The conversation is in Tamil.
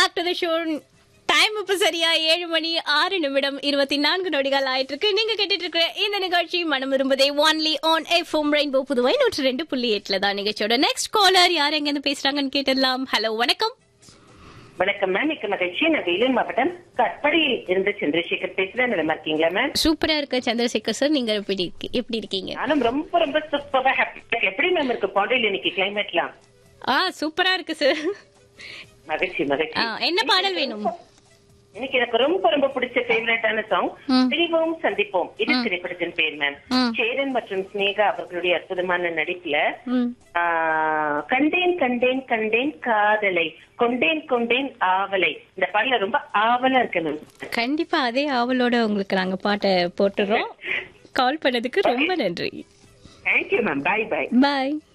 Back to the show time இப்ப சரியா ஏழு மணி ஆறு நிமிடம் இருபத்தி நான்கு நொடிகள் ஆயிட்டு இருக்கு நீங்க கேட்டுட்டு இருக்கிற இந்த நிகழ்ச்சி மனம் விரும்புதே only on F M rainbow Puduvai நூற்று ரெண்டு புள்ளி எட்டுல தான் நிகழ்ச்சியோட நெக்ஸ்ட் காலர் யார் எங்க இருந்து பேசுறாங்கன்னு கேட்டுடலாம் ஹலோ வணக்கம் வணக்கம் மேம் மிக்க மகிழ்ச்சி நான் வேலூர் மாவட்டம் கட்படியில் இருந்து சந்திரசேகர் பேசுறேன் நல்லா இருக்கீங்களா மேம் சூப்பரா இருக்கு சந்திரசேகர் சார் நீங்க எப்படி இருக்கி- எப்படி இருக்கீங்க நானும் ரொம்ப ரொம்ப சூப்பரா ஹாப்பி எப்படி மேம் இருக்கு பாண்டியில் இன்னைக்கு கிளைமேட்லாம் ஆ சூப்பரா இருக்கு சார் மகிழ்ச்சி மகிழ்ச்சி என்ன பாடல் வேணும் இன்னைக்கு எனக்கு ரொம்ப ரொம்ப பிடிச்ச ஃபேவரட்டான சாங் ம். பிரிவோம் சந்திப்போம் இது திரைப்படத்தின் பேர் மேம் ம். சேரன் மற்றும் ஸ்னேகா அவர்களுடைய அற்புதமான நடிப்புல ம். ஆ, கண்டேன் கண்டேன் கண்டேன் காதலை கொண்டேன் கொண்டேன் ஆவலை இந்த பாடல ரொம்ப ஆவலா இருக்கு மேம் கண்டிப்பா அதே ஆவலோட உங்களுக்கு நாங்க பாட்டை போட்டுறோம் கால் பண்ணதுக்கு ரொம்ப நன்றி தேங்க்யூ மேம் பை பை பாய்